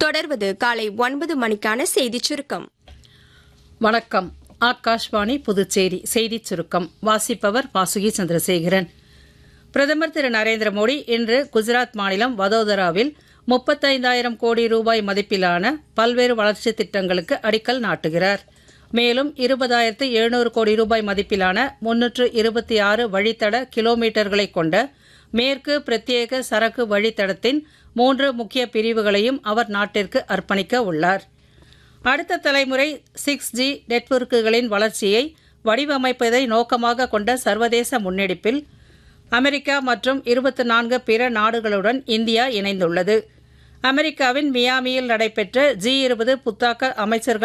தொடர்வது காலை ஒன்பது மணிக்கான செய்திச் சுருக்கம் வணக்கம் ஆகாஷ்வாணி புதுச்சேரி செய்திச் சுருக்கம் வாசிப்பவர் வாசுகி சந்திரசேகரன் பிரதமர் திரு நரேந்திர மோடி இன்று குஜராத் மாநிலம் வதோதராவில் முப்பத்தைந்தாயிரம் கோடி ரூபாய் மதிப்பிலான பல்வேறு வளர்ச்சித் திட்டங்களுக்கு அடிக்கல் நாட்டுகிறார் மேலும் இருபதாயிரத்து எழுநூறு கோடி ரூபாய் மதிப்பிலான முன்னூற்று இருபத்தி ஆறு வழித்தட கிலோமீட்டர்களை கொண்ட மேற்கு பிரத்யேக சரக்கு வழித்தடத்தின் மூன்று முக்கிய பிரிவுகளையும் அவர் நாட்டிற்கு அர்ப்பணிக்க உள்ளார் அடுத்த தலைமுறை சிக்ஸ் ஜி நெட்வொர்க்குகளின் வளர்ச்சியை வடிவமைப்பதை நோக்கமாக கொண்ட சர்வதேச முன்னெடுப்பில் அமெரிக்கா மற்றும் இருபத்தி நான்கு பிற நாடுகளுடன் இந்தியா இணைந்துள்ளது அமெரிக்காவின் மியாமியில் நடைபெற்ற ஜி இருபது புத்தாக்க அமைச்சர்கள்